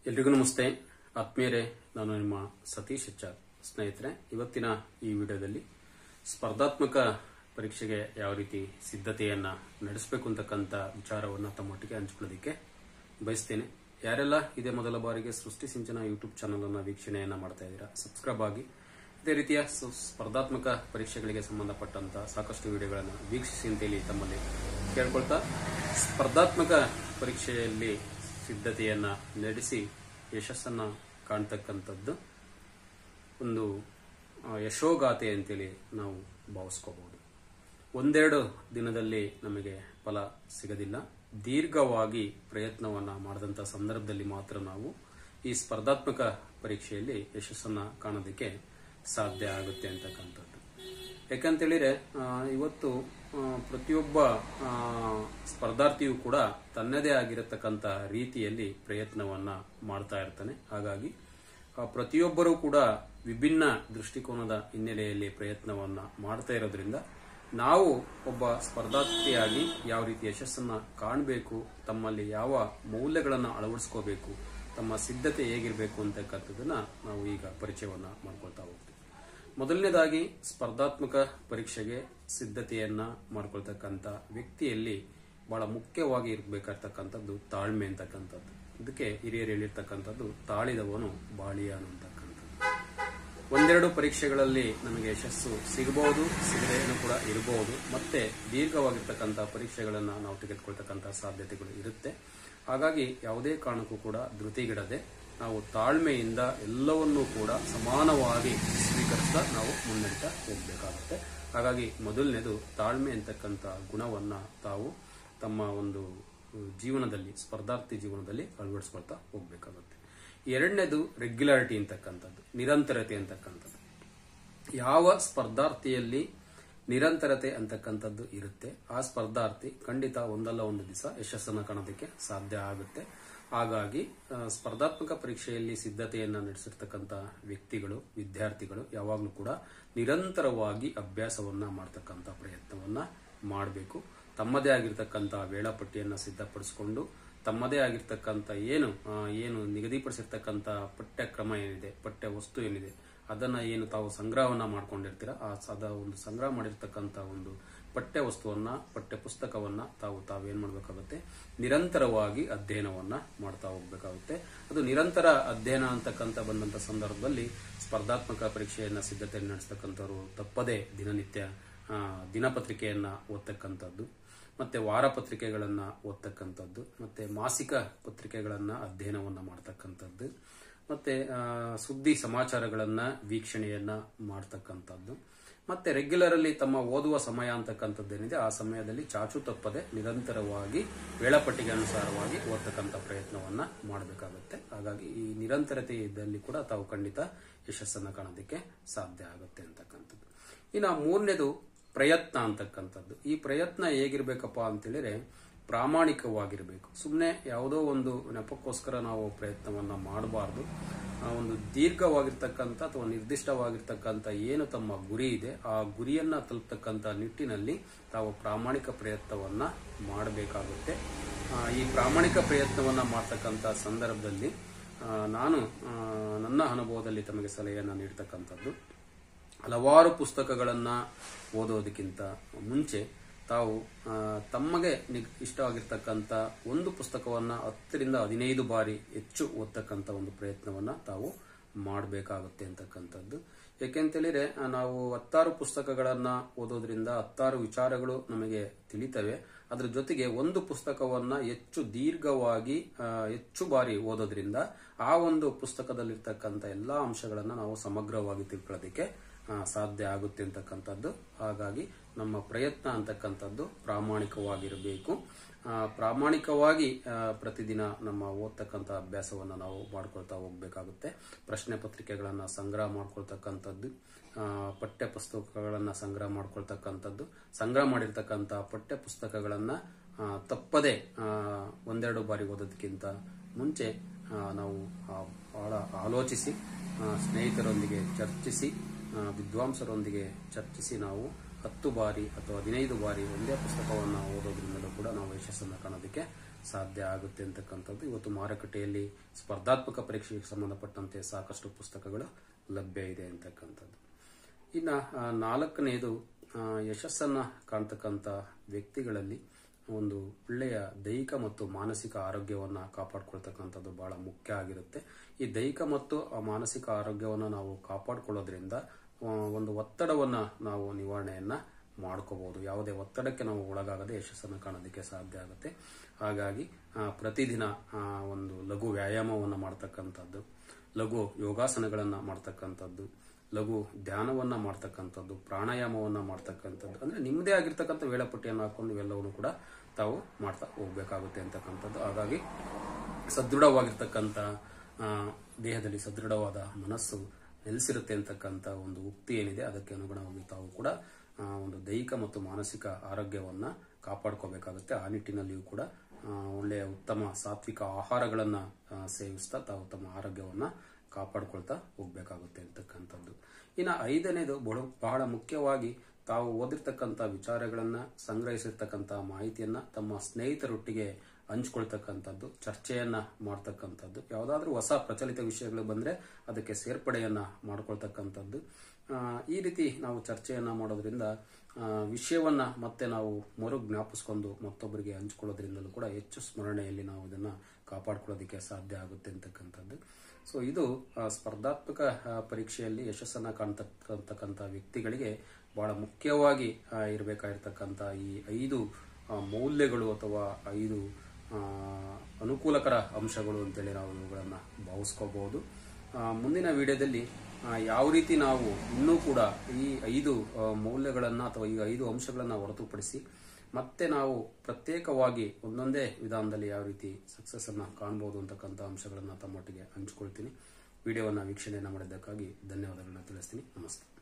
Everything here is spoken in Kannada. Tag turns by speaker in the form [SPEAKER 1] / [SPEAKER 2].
[SPEAKER 1] ಎಲ್ರಿಗೂ ನಮಸ್ತೆ ಆತ್ಮೀಯರೇ ನಾನು ನಿಮ್ಮ ಸತೀಶ್ ಎಚ್ ಆರ್ ಸ್ನೇಹಿತರೆ ಇವತ್ತಿನ ಈ ವಿಡಿಯೋದಲ್ಲಿ ಸ್ಪರ್ಧಾತ್ಮಕ ಪರೀಕ್ಷೆಗೆ ಯಾವ ರೀತಿ ಸಿದ್ಧತೆಯನ್ನ ನಡೆಸಬೇಕು ಅಂತಕ್ಕಂಥ ವಿಚಾರವನ್ನು ತಮ್ಮೊಟ್ಟಿಗೆ ಹಂಚಿಕೊಳ್ಳೋದಕ್ಕೆ ಬಯಸ್ತೇನೆ ಯಾರೆಲ್ಲ ಇದೇ ಮೊದಲ ಬಾರಿಗೆ ಸೃಷ್ಟಿ ಸಿಂಚನ ಯೂಟ್ಯೂಬ್ ಚಾನಲ್ ಅನ್ನ ವೀಕ್ಷಣೆಯನ್ನ ಮಾಡ್ತಾ ಇದ್ದೀರಾ ಸಬ್ಸ್ಕ್ರೈಬ್ ಆಗಿ ಇದೇ ರೀತಿಯ ಸು- ಸ್ಪರ್ಧಾತ್ಮಕ ಪರೀಕ್ಷೆಗಳಿಗೆ ಸಂಬಂಧಪಟ್ಟಂತ ಸಾಕಷ್ಟು ವಿಡಿಯೋಗಳನ್ನು ವೀಕ್ಷಿಸಿ ಅಂತೇಳಿ ತಮ್ಮಲ್ಲಿ ಕೇಳ್ಕೊಳ್ತಾ ಸ್ಪರ್ಧಾತ್ಮಕ ಪರೀಕ್ಷೆಯಲ್ಲಿ ಸಿದ್ಧತೆಯನ್ನ ನಡೆಸಿ ಯಶಸ್ಸನ್ನ ಕಾಣ್ತಕ್ಕಂಥದ್ದು ಒಂದು ಆ, ಯಶೋಗಾಥೆ ಅಂತೇಳಿ ನಾವು ಭಾವಿಸ್ಕೋಬಹುದು ಒಂದೆರಡು ದಿನದಲ್ಲಿ ನಮಗೆ ಫಲ ಸಿಗದಿಲ್ಲ ದೀರ್ಘವಾಗಿ ಪ್ರಯತ್ನವನ್ನ ಮಾಡಿದಂಥ ಸಂದರ್ಭದಲ್ಲಿ ಮಾತ್ರ ನಾವು ಈ ಸ್ಪರ್ಧಾತ್ಮಕ ಪರೀಕ್ಷೆಯಲ್ಲಿ ಯಶಸ್ಸನ್ನ ಕಾಣೋದಕ್ಕೆ ಸಾಧ್ಯ ಆಗುತ್ತೆ ಅಂತಕ್ಕಂಥದ್ದು ಯಾಕಂತೇಳಿದ್ರೆ ಆ, ಇವತ್ತು ಆ, ಪ್ರತಿಯೊಬ್ಬ ಆ, ಸ್ಪರ್ಧಾರ್ಥಿಯು ಕೂಡ ತನ್ನದೇ ಆಗಿರತಕ್ಕಂಥ ರೀತಿಯಲ್ಲಿ ಪ್ರಯತ್ನವನ್ನ ಮಾಡ್ತಾ ಇರ್ತಾನೆ ಹಾಗಾಗಿ ಆ, ಪ್ರತಿಯೊಬ್ಬರೂ ಕೂಡ ವಿಭಿನ್ನ ದೃಷ್ಟಿಕೋನದ ಹಿನ್ನೆಲೆಯಲ್ಲಿ ಪ್ರಯತ್ನವನ್ನ ಮಾಡ್ತಾ ಇರೋದ್ರಿಂದ ನಾವು ಒಬ್ಬ ಸ್ಪರ್ಧಾರ್ಥಿಯಾಗಿ ಯಾವ ರೀತಿ ಯಶಸ್ಸನ್ನ ಕಾಣಬೇಕು ತಮ್ಮಲ್ಲಿ ಯಾವ ಮೌಲ್ಯಗಳನ್ನು ಅಳವಡಿಸ್ಕೋಬೇಕು ತಮ್ಮ ಸಿದ್ಧತೆ ಹೇಗಿರಬೇಕು ಅಂತಕ್ಕಂಥದ್ದನ್ನ ನಾವು ಈಗ ಪರಿಚಯವನ್ನ ಮಾಡ್ಕೊಳ್ತಾ ಹೋಗ್ತೀವಿ ಮೊದಲನೇದಾಗಿ ಸ್ಪರ್ಧಾತ್ಮಕ ಪರೀಕ್ಷೆಗೆ ಸಿದ್ಧತೆಯನ್ನ ಮಾಡ್ಕೊಳ್ತಕ್ಕಂಥ ವ್ಯಕ್ತಿಯಲ್ಲಿ ಬಹಳ ಮುಖ್ಯವಾಗಿ ಇರಬೇಕಾಗ್ತಕ್ಕಂಥದ್ದು ತಾಳ್ಮೆ ಅಂತಕ್ಕಂಥದ್ದು ಇದಕ್ಕೆ ಹಿರಿಯರು ಹೇಳಿರ್ತಕ್ಕಂಥದ್ದು ತಾಳಿದವನು ಬಾಳಿಯ ಅಂತಕ್ಕಂಥದ್ದು ಒಂದೆರಡು ಪರೀಕ್ಷೆಗಳಲ್ಲಿ ನಮಗೆ ಯಶಸ್ಸು ಸಿಗಬಹುದು ಸಿಗದೇನು ಕೂಡ ಇರಬಹುದು ಮತ್ತೆ ದೀರ್ಘವಾಗಿರ್ತಕ್ಕಂಥ ಪರೀಕ್ಷೆಗಳನ್ನು ನಾವು ತೆಗೆದುಕೊಳ್ತಕ್ಕಂಥ ಸಾಧ್ಯತೆಗಳು ಇರುತ್ತೆ ಹಾಗಾಗಿ ಯಾವುದೇ ಕಾರಣಕ್ಕೂ ಕೂಡ ಧೃತಿಗಿಡದೆ ನಾವು ತಾಳ್ಮೆಯಿಂದ ಎಲ್ಲವನ್ನೂ ಕೂಡ ಸಮಾನವಾಗಿ ಸ್ವೀಕರಿಸ್ತಾ ನಾವು ಮುನ್ನಡೀತಾ ಹೋಗಬೇಕಾಗುತ್ತೆ ಹಾಗಾಗಿ ಮೊದಲನೇದು ತಾಳ್ಮೆ ಅಂತಕ್ಕಂಥ ಗುಣವನ್ನ ತಾವು ತಮ್ಮ ಒಂದು ಜೀವನದಲ್ಲಿ ಸ್ಪರ್ಧಾರ್ಥಿ ಜೀವನದಲ್ಲಿ ಅಳವಡಿಸ್ಕೊಳ್ತಾ ಹೋಗ್ಬೇಕಾಗುತ್ತೆ ಎರಡನೇದು ರೆಗ್ಯುಲಾರಿಟಿ ಅಂತಕ್ಕಂಥದ್ದು ನಿರಂತರತೆ ಅಂತಕ್ಕಂಥದ್ದು ಯಾವ ಸ್ಪರ್ಧಾರ್ಥಿಯಲ್ಲಿ ನಿರಂತರತೆ ಅಂತಕ್ಕಂಥದ್ದು ಇರುತ್ತೆ ಆ ಸ್ಪರ್ಧಾರ್ಥಿ ಖಂಡಿತ ಒಂದಲ್ಲ ಒಂದು ದಿವಸ ಯಶಸ್ಸನ್ನು ಕಾಣೋದಕ್ಕೆ ಸಾಧ್ಯ ಆಗುತ್ತೆ ಹಾಗಾಗಿ ಆ, ಸ್ಪರ್ಧಾತ್ಮಕ ಪರೀಕ್ಷೆಯಲ್ಲಿ ಸಿದ್ಧತೆಯನ್ನ ನಡೆಸಿರ್ತಕ್ಕಂಥ ವ್ಯಕ್ತಿಗಳು ವಿದ್ಯಾರ್ಥಿಗಳು ಯಾವಾಗಲೂ ಕೂಡ ನಿರಂತರವಾಗಿ ಅಭ್ಯಾಸವನ್ನ ಮಾಡ್ತಕ್ಕಂಥ ಪ್ರಯತ್ನವನ್ನ ಮಾಡಬೇಕು ತಮ್ಮದೇ ಆಗಿರ್ತಕ್ಕಂಥ ವೇಳಾಪಟ್ಟಿಯನ್ನ ಸಿದ್ಧಪಡಿಸಿಕೊಂಡು ತಮ್ಮದೇ ಆಗಿರ್ತಕ್ಕಂಥ ಏನು ಆ, ಏನು ನಿಗದಿಪಡಿಸಿರ್ತಕ್ಕಂಥ ಪಠ್ಯಕ್ರಮ ಏನಿದೆ ಪಠ್ಯ ವಸ್ತು ಏನಿದೆ ಅದನ್ನ ಏನು ತಾವು ಸಂಗ್ರಹವನ್ನ ಮಾಡ್ಕೊಂಡಿರ್ತೀರ ಆ ಅದ ಒಂದು ಸಂಗ್ರಹ ಮಾಡಿರ್ತಕ್ಕಂಥ ಒಂದು ಪಠ್ಯ ವಸ್ತುವನ್ನ ಪಠ್ಯ ಪುಸ್ತಕವನ್ನ ತಾವು ತಾವೇನ್ ಮಾಡಬೇಕಾಗುತ್ತೆ ನಿರಂತರವಾಗಿ ಅಧ್ಯಯನವನ್ನ ಮಾಡ್ತಾ ಹೋಗ್ಬೇಕಾಗುತ್ತೆ ಅದು ನಿರಂತರ ಅಧ್ಯಯನ ಅಂತಕ್ಕಂಥ ಬಂದಂತ ಸಂದರ್ಭದಲ್ಲಿ ಸ್ಪರ್ಧಾತ್ಮಕ ಪರೀಕ್ಷೆಯನ್ನ ಸಿದ್ಧತೆ ನಡೆಸ್ತಕ್ಕಂಥವ್ರು ತಪ್ಪದೇ ದಿನನಿತ್ಯ ಆ, ದಿನಪತ್ರಿಕೆಯನ್ನ ಓದ್ತಕ್ಕಂಥದ್ದು ಮತ್ತೆ ವಾರ ಪತ್ರಿಕೆಗಳನ್ನ ಓದ್ತಕ್ಕಂಥದ್ದು ಮತ್ತೆ ಮಾಸಿಕ ಪತ್ರಿಕೆಗಳನ್ನ ಅಧ್ಯಯನವನ್ನ ಮಾಡ್ತಕ್ಕಂಥದ್ದು ಮತ್ತೆ ಆ, ಸುದ್ದಿ ಸಮಾಚಾರಗಳನ್ನ ವೀಕ್ಷಣೆಯನ್ನ ಮಾಡ್ತಕ್ಕಂಥದ್ದು ಮತ್ತೆ ರೆಗ್ಯುಲರ್ ಅಲ್ಲಿ ತಮ್ಮ ಓದುವ ಸಮಯ ಅಂತಕ್ಕಂಥದ್ದೇನಿದೆ ಆ ಸಮಯದಲ್ಲಿ ಚಾಚು ತಪ್ಪದೆ ನಿರಂತರವಾಗಿ ವೇಳಾಪಟ್ಟಿಗೆ ಅನುಸಾರವಾಗಿ ಓದ್ತಕ್ಕಂಥ ಪ್ರಯತ್ನವನ್ನ ಮಾಡಬೇಕಾಗುತ್ತೆ ಹಾಗಾಗಿ ಈ ನಿರಂತರತೆ ಇದ್ದಲ್ಲಿ ಕೂಡ ತಾವು ಖಂಡಿತ ಯಶಸ್ಸನ್ನ ಕಾಣೋದಕ್ಕೆ ಸಾಧ್ಯ ಆಗುತ್ತೆ ಅಂತಕ್ಕಂಥದ್ದು ಇನ್ನು ಮೂರನೇದು ಪ್ರಯತ್ನ ಅಂತಕ್ಕಂಥದ್ದು ಈ ಪ್ರಯತ್ನ ಹೇಗಿರ್ಬೇಕಪ್ಪ ಅಂತೇಳಿದ್ರೆ ಪ್ರಾಮಾಣಿಕವಾಗಿರಬೇಕು ಸುಮ್ಮನೆ ಯಾವುದೋ ಒಂದು ನೆಪಕ್ಕೋಸ್ಕರ ನಾವು ಪ್ರಯತ್ನವನ್ನ ಮಾಡಬಾರ್ದು ಆ ಒಂದು ದೀರ್ಘವಾಗಿರ್ತಕ್ಕಂಥ ಅಥವಾ ನಿರ್ದಿಷ್ಟವಾಗಿರ್ತಕ್ಕಂಥ ಏನು ತಮ್ಮ ಗುರಿ ಇದೆ ಆ ಗುರಿಯನ್ನ ತಲುಪತಕ್ಕಂಥ ನಿಟ್ಟಿನಲ್ಲಿ ತಾವು ಪ್ರಾಮಾಣಿಕ ಪ್ರಯತ್ನವನ್ನ ಮಾಡಬೇಕಾಗುತ್ತೆ ಆ, ಈ ಪ್ರಾಮಾಣಿಕ ಪ್ರಯತ್ನವನ್ನ ಮಾಡ್ತಕ್ಕಂಥ ಸಂದರ್ಭದಲ್ಲಿ ಆ, ನಾನು ಆ, ನನ್ನ ಅನುಭವದಲ್ಲಿ ತಮಗೆ ಸಲಹೆಯನ್ನು ನೀಡ್ತಕ್ಕಂಥದ್ದು ಹಲವಾರು ಪುಸ್ತಕಗಳನ್ನ ಓದೋದಕ್ಕಿಂತ ಮುಂಚೆ ತಾವು ಆ, ತಮಗೆ ನಿ- ಇಷ್ಟವಾಗಿರ್ತಕ್ಕಂಥ ಒಂದು ಪುಸ್ತಕವನ್ನ ಹತ್ತರಿಂದ ಹದಿನೈದು ಬಾರಿ ಹೆಚ್ಚು ಓದ್ತಕ್ಕಂಥ ಒಂದು ಪ್ರಯತ್ನವನ್ನ ತಾವು ಮಾಡಬೇಕಾಗುತ್ತೆ ಅಂತಕ್ಕಂಥದ್ದು ಯಾಕೆಂತೇಳಿದ್ರೆ ಆ, ನಾವು ಹತ್ತಾರು ಪುಸ್ತಕಗಳನ್ನ ಓದೋದ್ರಿಂದ ಹತ್ತಾರು ವಿಚಾರಗಳು ನಮಗೆ ತಿಳಿತವೆ ಅದ್ರ ಜೊತೆಗೆ ಒಂದು ಪುಸ್ತಕವನ್ನ ಹೆಚ್ಚು ದೀರ್ಘವಾಗಿ ಆ, ಹೆಚ್ಚು ಬಾರಿ ಓದೋದ್ರಿಂದ ಆ ಒಂದು ಪುಸ್ತಕದಲ್ಲಿರ್ತಕ್ಕಂಥ ಎಲ್ಲಾ ಅಂಶಗಳನ್ನ ನಾವು ಸಮಗ್ರವಾಗಿ ತಿಳ್ಕೊಳ್ಳೋದಕ್ಕೆ ಆ, ಸಾಧ್ಯ ಆಗುತ್ತೆ ಅಂತಕ್ಕಂಥದ್ದು ಹಾಗಾಗಿ ನಮ್ಮ ಪ್ರಯತ್ನ ಅಂತಕ್ಕಂಥದ್ದು ಪ್ರಾಮಾಣಿಕವಾಗಿರಬೇಕು ಆ, ಪ್ರಾಮಾಣಿಕವಾಗಿ ಆ, ಪ್ರತಿದಿನ ನಮ್ಮ ಓದ್ತಕ್ಕಂಥ ಅಭ್ಯಾಸವನ್ನು ನಾವು ಮಾಡ್ಕೊಳ್ತಾ ಹೋಗ್ಬೇಕಾಗುತ್ತೆ ಪ್ರಶ್ನೆ ಪತ್ರಿಕೆಗಳನ್ನ ಸಂಗ್ರಹ ಮಾಡ್ಕೊಳ್ತಕ್ಕಂಥದ್ದು ಆ, ಪಠ್ಯ ಪುಸ್ತಕಗಳನ್ನ ಸಂಗ್ರಹ ಮಾಡ್ಕೊಳ್ತಕ್ಕಂಥದ್ದು ಸಂಗ್ರಹ ಮಾಡಿರ್ತಕ್ಕಂಥ ಪಠ್ಯ ಪುಸ್ತಕಗಳನ್ನ ಆ, ತಪ್ಪದೆ ಆ, ಒಂದೆರಡು ಬಾರಿ ಓದೋದಕ್ಕಿಂತ ಮುಂಚೆ ಆ, ನಾವು ಆ, ಬಹಳ ಆಲೋಚಿಸಿ ಆ, ಸ್ನೇಹಿತರೊಂದಿಗೆ ಚರ್ಚಿಸಿ ಆ, ವಿದ್ವಾಂಸರೊಂದಿಗೆ ಚರ್ಚಿಸಿ ನಾವು ಹತ್ತು ಬಾರಿ ಅಥವಾ ಹದಿನೈದು ಬಾರಿ ಒಂದೇ ಪುಸ್ತಕವನ್ನು ಓದೋದ್ರಿಂದಲೂ ಕೂಡ ನಾವು ಯಶಸ್ಸನ್ನು ಕಾಣೋದಕ್ಕೆ ಸಾಧ್ಯ ಆಗುತ್ತೆ ಅಂತಕ್ಕಂಥದ್ದು ಇವತ್ತು ಮಾರುಕಟ್ಟೆಯಲ್ಲಿ ಸ್ಪರ್ಧಾತ್ಮಕ ಪರೀಕ್ಷೆಗೆ ಸಂಬಂಧಪಟ್ಟಂತೆ ಸಾಕಷ್ಟು ಪುಸ್ತಕಗಳು ಲಭ್ಯ ಇದೆ ಅಂತಕ್ಕಂಥದ್ದು ಇನ್ನು ಆ, ನಾಲ್ಕನೆಯದು ಆ, ಯಶಸ್ಸನ್ನ ಕಾಣ್ತಕ್ಕಂಥ ವ್ಯಕ್ತಿಗಳಲ್ಲಿ ಒಂದು ಒಳ್ಳೆಯ ದೈಹಿಕ ಮತ್ತು ಮಾನಸಿಕ ಆರೋಗ್ಯವನ್ನ ಕಾಪಾಡ್ಕೊಳ್ತಕ್ಕಂಥದ್ದು ಬಹಳ ಮುಖ್ಯ ಆಗಿರುತ್ತೆ ಈ ದೈಹಿಕ ಮತ್ತು ಆ ಮಾನಸಿಕ ಆರೋಗ್ಯವನ್ನ ನಾವು ಕಾಪಾಡ್ಕೊಳ್ಳೋದ್ರಿಂದ ಆ, ಒಂದು ಒತ್ತಡವನ್ನ ನಾವು ನಿವಾರಣೆಯನ್ನ ಮಾಡ್ಕೋಬಹುದು ಯಾವುದೇ ಒತ್ತಡಕ್ಕೆ ನಾವು ಒಳಗಾಗದೆ ಯಶಸ್ಸನ್ನು ಕಾಣೋದಕ್ಕೆ ಸಾಧ್ಯ ಆಗುತ್ತೆ ಹಾಗಾಗಿ ಆ, ಪ್ರತಿದಿನ ಆ, ಒಂದು ಲಘು ವ್ಯಾಯಾಮವನ್ನು ಮಾಡ್ತಕ್ಕಂಥದ್ದು ಲಘು ಯೋಗಾಸನಗಳನ್ನ ಮಾಡ್ತಕ್ಕಂಥದ್ದು ಲಘು ಧ್ಯಾನವನ್ನ ಮಾಡ್ತಕ್ಕಂಥದ್ದು ಪ್ರಾಣಾಯಾಮವನ್ನ ಮಾಡ್ತಕ್ಕಂಥದ್ದು ಅಂದ್ರೆ ನಿಮ್ಮದೇ ಆಗಿರ್ತಕ್ಕಂಥ ವೇಳಾಪಟ್ಟಿಯನ್ನು ಹಾಕೊಂಡು ಇವೆಲ್ಲವನ್ನು ಕೂಡ ತಾವು ಮಾಡ್ತಾ ಹೋಗ್ಬೇಕಾಗುತ್ತೆ ಅಂತಕ್ಕಂಥದ್ದು ಹಾಗಾಗಿ ಸದೃಢವಾಗಿರ್ತಕ್ಕಂಥ ಆ, ದೇಹದಲ್ಲಿ ಸದೃಢವಾದ ಮನಸ್ಸು ನೆಲೆಸಿರುತ್ತೆ ಅಂತಕ್ಕಂಥ ಒಂದು ಉಕ್ತಿ ಏನಿದೆ ಅದಕ್ಕೆ ಅನುಗುಣವಾಗಿ ತಾವು ಕೂಡ ಆ, ಒಂದು ದೈಹಿಕ ಮತ್ತು ಮಾನಸಿಕ ಆರೋಗ್ಯವನ್ನ ಕಾಪಾಡ್ಕೋಬೇಕಾಗುತ್ತೆ ಆ ನಿಟ್ಟಿನಲ್ಲಿಯೂ ಕೂಡ ಆ, ಒಳ್ಳೆಯ ಉತ್ತಮ ಸಾತ್ವಿಕ ಆಹಾರಗಳನ್ನ ಆ, ಸೇವಿಸ್ತಾ ತಾವು ತಮ್ಮ ಆರೋಗ್ಯವನ್ನ ಕಾಪಾಡ್ಕೊಳ್ತಾ ಹೋಗ್ಬೇಕಾಗುತ್ತೆ ಅಂತಕ್ಕಂಥದ್ದು ಇನ್ನು ಐದನೇದು ಬಹಳ ಬಹಳ ಮುಖ್ಯವಾಗಿ ತಾವು ಓದಿರ್ತಕ್ಕಂಥ ವಿಚಾರಗಳನ್ನ ಸಂಗ್ರಹಿಸಿರ್ತಕ್ಕಂಥ ಮಾಹಿತಿಯನ್ನ ತಮ್ಮ ಸ್ನೇಹಿತರೊಟ್ಟಿಗೆ ಹಂಚ್ಕೊಳ್ತಕ್ಕಂಥದ್ದು ಚರ್ಚೆಯನ್ನ ಮಾಡ್ತಕ್ಕಂಥದ್ದು ಯಾವುದಾದ್ರೂ ಹೊಸ ಪ್ರಚಲಿತ ವಿಷಯಗಳು ಬಂದ್ರೆ ಅದಕ್ಕೆ ಸೇರ್ಪಡೆಯನ್ನ ಮಾಡ್ಕೊಳ್ತಕ್ಕಂಥದ್ದು ಆ, ಈ ರೀತಿ ನಾವು ಚರ್ಚೆಯನ್ನ ಮಾಡೋದ್ರಿಂದ ಆ, ವಿಷಯವನ್ನ ಮತ್ತೆ ನಾವು ಮರು ಜ್ಞಾಪಿಸ್ಕೊಂಡು ಮತ್ತೊಬ್ಬರಿಗೆ ಹಂಚ್ಕೊಳ್ಳೋದ್ರಿಂದಲೂ ಕೂಡ ಹೆಚ್ಚು ಸ್ಮರಣೆಯಲ್ಲಿ ನಾವು ಇದನ್ನ ಕಾಪಾಡ್ಕೊಳ್ಳೋದಕ್ಕೆ ಸಾಧ್ಯ ಆಗುತ್ತೆ ಅಂತಕ್ಕಂಥದ್ದು ಸೊ ಇದು ಆ, ಸ್ಪರ್ಧಾತ್ಮಕ ಆ, ಪರೀಕ್ಷೆಯಲ್ಲಿ ಯಶಸ್ಸನ್ನ ಕಾಣ್ತಕ್ಕಂಥ ವ್ಯಕ್ತಿಗಳಿಗೆ ಬಹಳ ಮುಖ್ಯವಾಗಿ ಆ, ಇರಬೇಕಾಗಿರ್ತಕ್ಕಂಥ ಈ ಐದು ಆ, ಮೌಲ್ಯಗಳು ಅಥವಾ ಐದು ಆ, ಅನುಕೂಲಕರ ಅಂಶಗಳು ಅಂತೇಳಿ ನಾವು ಇವುಗಳನ್ನು ಭಾವಿಸ್ಕೋಬಹುದು ಆ, ಮುಂದಿನ ವಿಡಿಯೋದಲ್ಲಿ ಆ, ಯಾವ ರೀತಿ ನಾವು ಇನ್ನೂ ಕೂಡ ಈ ಐದು ಆ, ಮೌಲ್ಯಗಳನ್ನ ಅಥವಾ ಈ ಐದು ಅಂಶಗಳನ್ನ ಹೊರತುಪಡಿಸಿ ಮತ್ತೆ ನಾವು ಪ್ರತ್ಯೇಕವಾಗಿ ಒಂದೊಂದೇ ವಿಧಾನದಲ್ಲಿ ಯಾವ ರೀತಿ ಸಕ್ಸಸ್ ಅನ್ನ ಕಾಣಬಹುದು ಅಂತಕ್ಕಂಥ ಅಂಶಗಳನ್ನ ತಮ್ಮೊಟ್ಟಿಗೆ ಹಂಚ್ಕೊಳ್ತೀನಿ ವಿಡಿಯೋವನ್ನ ವೀಕ್ಷಣೆಯನ್ನ ಮಾಡಿದ್ದಕ್ಕಾಗಿ ಧನ್ಯವಾದಗಳನ್ನ ತಿಳಿಸ್ತೀನಿ ನಮಸ್ತೆ